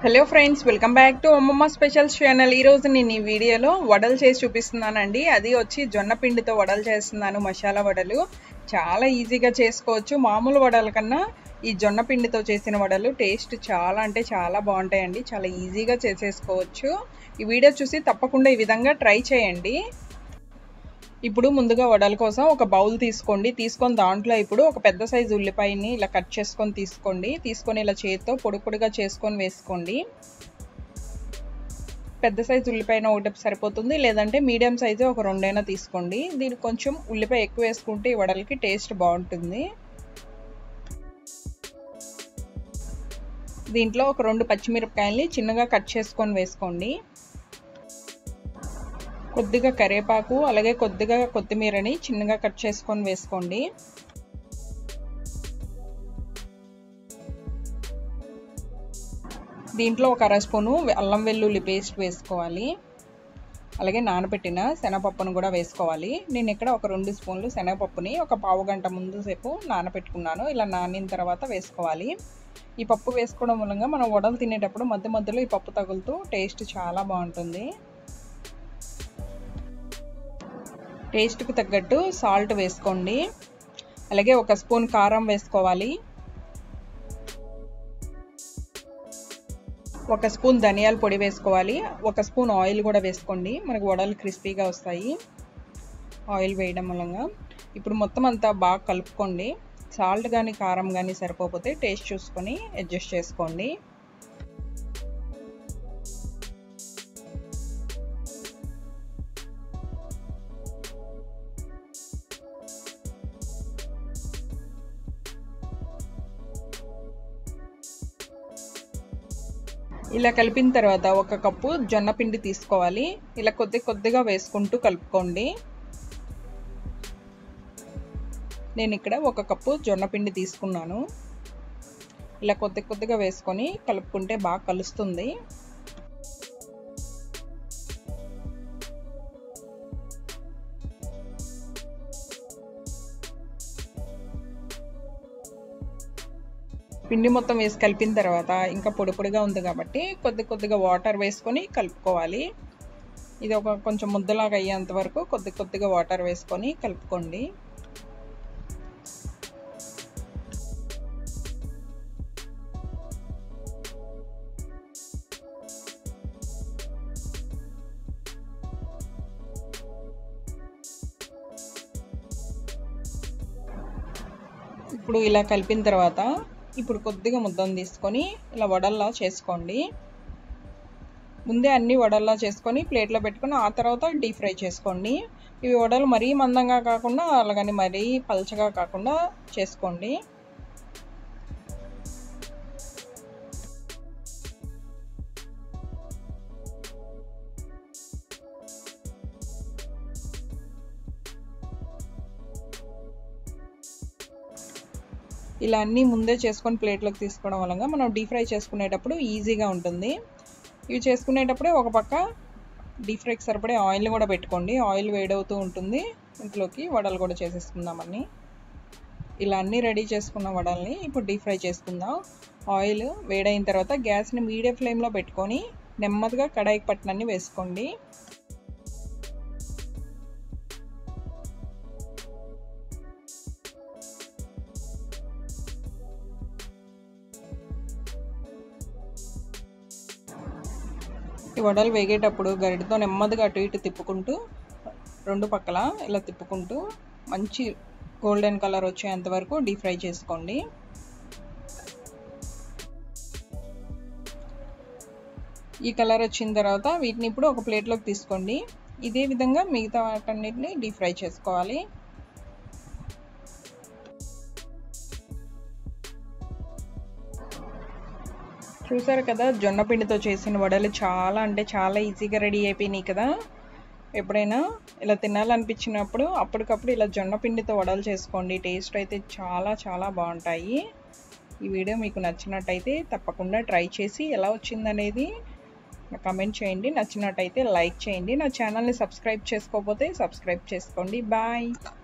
hello friends welcome back to Ammamma specials channel ఈరోజు నేను ఈ వీడియోలో వడలు చేసి చూపిస్తున్నానండి అది వచ్చి జొన్న పిండితో వడలు చేస్తున్నాను మసాలా వడలు చాలా ఈజీగా చేసుకోవచ్చు మామూలు వడల కన్నా ఈ జొన్న పిండితో చేసిన వడలు టేస్ట్ చాలా అంటే చాలా బాగుంటాయండి చాలా ఈజీగా చేసేసుకోవచ్చు ఈ వీడియో చూసి తప్పకుండా ఈ విధంగా ట్రై చేయండి ఇప్పుడు ముందుగా వడల కోసం ఒక బౌల్ తీసుకోండి తీసుకొని దాంట్లో ఇప్పుడు ఒక పెద్ద సైజు ఉల్లిపాయని ఇలా కట్ చేసుకొని తీసుకోండి తీసుకొని ఇలా చేతితో పొడి పొడిగా చేసుకొని వేసుకోండి పెద్ద సైజు ఉల్లిపాయన ఒకటి సరిపోతుంది లేదంటే మీడియం సైజు ఒక రెండైనా తీసుకోండి దీనికి కొంచెం ఉల్లిపాయ ఎక్కువ వేసుకుంటే ఈ వడలకి టేస్ట్ బాగుంటుంది దీంట్లో ఒక రెండు పచ్చిమిరపకాయల్ని చిన్నగా కట్ చేసుకొని వేసుకోండి కొద్దిగా కరివేపాకు అలాగే కొద్దిగా కొత్తిమీరని చిన్నగా కట్ చేసుకొని వేసుకోండి దీంట్లో ఒక అర స్పూను అల్లం వెల్లుల్లి పేస్ట్ వేసుకోవాలి అలాగే నానబెట్టిన శనగపప్పును కూడా వేసుకోవాలి నేను ఇక్కడ ఒక రెండు స్పూన్లు శనగపప్పుని ఒక పావు గంట ముందు సేపు నానబెట్టుకున్నాను ఇలా నానిన తర్వాత వేసుకోవాలి ఈ పప్పు వేసుకోవడం మూలంగా మనం వడలు తినేటప్పుడు మధ్య మధ్యలో ఈ పప్పు తగులుతూ టేస్ట్ చాలా బాగుంటుంది టేస్ట్కి తగ్గట్టు సాల్ట్ వేసుకోండి అలాగే ఒక స్పూన్ కారం వేసుకోవాలి ఒక స్పూన్ ధనియాల పొడి వేసుకోవాలి ఒక స్పూన్ ఆయిల్ కూడా వేసుకోండి మనకు వడలు క్రిస్పీగా వస్తాయి ఆయిల్ వేయడం మూలంగా ఇప్పుడు మొత్తం అంతా బాగా కలుపుకోండి సాల్ట్ కానీ కారం కానీ సరిపోతే టేస్ట్ చూసుకొని అడ్జస్ట్ చేసుకోండి ఇలా కలిపిన తర్వాత ఒక కప్పు జొన్న పిండి తీసుకోవాలి ఇలా కొద్ది కొద్దిగా వేసుకుంటూ కలుపుకోండి నేను ఇక్కడ ఒక కప్పు జొన్న పిండి తీసుకున్నాను ఇలా కొద్ది కొద్దిగా వేసుకొని కలుపుకుంటే బాగా కలుస్తుంది పిండి మొత్తం వేసి కలిపిన తర్వాత ఇంకా పొడి పొడిగా ఉంది కాబట్టి కొద్ది కొద్దిగా వాటర్ వేసుకొని కలుపుకోవాలి ఇది ఒక కొంచెం ముద్దలాగా అయ్యేంత వరకు కొద్ది కొద్దిగా వాటర్ వేసుకొని కలుపుకోండి ఇప్పుడు ఇలా కలిపిన తర్వాత ఇప్పుడు కొద్దిగా ముద్దను తీసుకొని ఇలా వడల్లా చేసుకోండి ముందే అన్ని వడల్లా చేసుకొని ప్లేట్లో పెట్టుకొని ఆ తర్వాత డీప్ ఫ్రై చేసుకోండి ఇవి వడలు మరీ మందంగా కాకుండా అలాగని మరీ పల్చగా కాకుండా చేసుకోండి ఇలా అన్నీ ముందే చేసుకొని ప్లేట్లోకి తీసుకోవడం వల్ల మనం డీప్ ఫ్రై చేసుకునేటప్పుడు ఈజీగా ఉంటుంది ఇవి చేసుకునేటప్పుడే ఒక పక్క డీప్ ఫ్రైకి సరిపడే ఆయిల్ కూడా పెట్టుకోండి ఆయిల్ వేడవుతూ ఉంటుంది ఇంట్లోకి వడలు కూడా చేసేసుకుందామని ఇలా అన్నీ రెడీ చేసుకున్న వడల్ని ఇప్పుడు డీప్ ఫ్రై చేసుకుందాం ఆయిల్ వేడైన తర్వాత గ్యాస్ని మీడియం ఫ్లేమ్లో పెట్టుకొని నెమ్మదిగా కడాయికి పట్టినన్ని వేసుకోండి ఈ వడలు వేగేటప్పుడు గరిటతో నెమ్మదిగా అటు ఇటు తిప్పుకుంటూ రెండు పక్కల ఇలా తిప్పుకుంటూ మంచి గోల్డెన్ కలర్ వచ్చేంత వరకు డీప్ ఫ్రై చేసుకోండి ఈ కలర్ వచ్చిన తర్వాత వీటిని ఇప్పుడు ఒక ప్లేట్లోకి తీసుకోండి ఇదే విధంగా మిగతా వాటన్నిటిని డీప్ ఫ్రై చేసుకోవాలి చూసారు కదా జొన్న పిండితో చేసిన వడలు చాలా అంటే చాలా ఈజీగా రెడీ అయిపోయినాయి కదా ఎప్పుడైనా ఇలా తినాలనిపించినప్పుడు అప్పటికప్పుడు ఇలా జొన్న పిండితో వడలు చేసుకోండి టేస్ట్ అయితే చాలా చాలా బాగుంటాయి ఈ వీడియో మీకు నచ్చినట్టయితే తప్పకుండా ట్రై చేసి ఎలా వచ్చిందనేది కమెంట్ చేయండి నచ్చినట్టయితే లైక్ చేయండి నా ఛానల్ని సబ్స్క్రైబ్ చేసుకోకపోతే సబ్స్క్రైబ్ చేసుకోండి బాయ్